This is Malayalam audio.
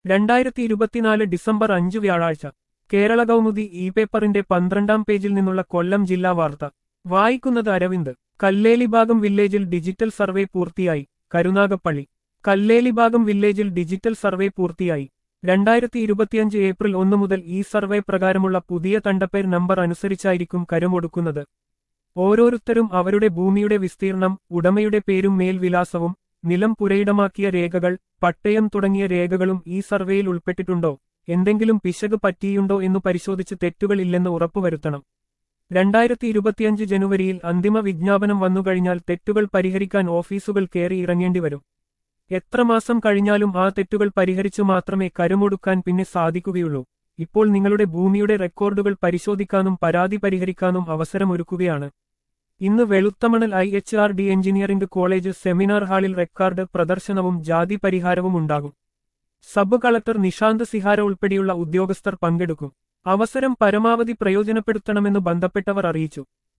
രണ്ടായിരത്തി ഇരുപത്തിനാല് ഡിസംബർ അഞ്ച് വ്യാഴാഴ്ച കേരള കൗമുദി ഇ പേപ്പറിന്റെ പന്ത്രണ്ടാം പേജിൽ നിന്നുള്ള കൊല്ലം ജില്ലാ വാർത്ത വായിക്കുന്നത് അരവിന്ദ് കല്ലേലിഭാഗം വില്ലേജിൽ ഡിജിറ്റൽ സർവേ പൂർത്തിയായി കരുനാഗപ്പള്ളി കല്ലേലിഭാഗം വില്ലേജിൽ ഡിജിറ്റൽ സർവേ പൂർത്തിയായി രണ്ടായിരത്തി ഇരുപത്തിയഞ്ച് ഏപ്രിൽ ഒന്ന് മുതൽ ഈ സർവേ പ്രകാരമുള്ള പുതിയ തണ്ടപ്പേർ നമ്പർ അനുസരിച്ചായിരിക്കും കരമൊടുക്കുന്നത് ഓരോരുത്തരും അവരുടെ ഭൂമിയുടെ വിസ്തീർണം ഉടമയുടെ പേരും മേൽവിലാസവും നിലം പുരയിടമാക്കിയ രേഖകൾ പട്ടയം തുടങ്ങിയ രേഖകളും ഈ സർവേയിൽ ഉൾപ്പെട്ടിട്ടുണ്ടോ എന്തെങ്കിലും പിശക് പറ്റിയുണ്ടോ എന്നു പരിശോധിച്ച് തെറ്റുകൾ ഇല്ലെന്ന് ഉറപ്പുവരുത്തണം രണ്ടായിരത്തി ഇരുപത്തിയഞ്ച് ജനുവരിയിൽ അന്തിമ വിജ്ഞാപനം വന്നുകഴിഞ്ഞാൽ തെറ്റുകൾ പരിഹരിക്കാൻ ഓഫീസുകൾ കയറി ഇറങ്ങേണ്ടിവരും എത്ര മാസം കഴിഞ്ഞാലും ആ തെറ്റുകൾ പരിഹരിച്ചു മാത്രമേ കരമൊടുക്കാൻ പിന്നെ സാധിക്കുകയുള്ളൂ ഇപ്പോൾ നിങ്ങളുടെ ഭൂമിയുടെ റെക്കോർഡുകൾ പരിശോധിക്കാനും പരാതി പരിഹരിക്കാനും അവസരമൊരുക്കുകയാണ് ഇന്ന് Veluthamanal I H R D engineering college seminar ഹാളിൽ റെക്കോർഡ് പ്രദർശനവും ജാതി പരിഹാരവും ഉണ്ടാകും സബ് കളക്ടർ നിഷാന്ത് സിഹാര ഉൾപ്പെടെയുള്ള ഉദ്യോഗസ്ഥർ പങ്കെടുക്കും അവസരം പരമാവധി പ്രയോജനപ്പെടുത്തണമെന്ന് ബന്ധപ്പെട്ടവർ അറിയിച്ചു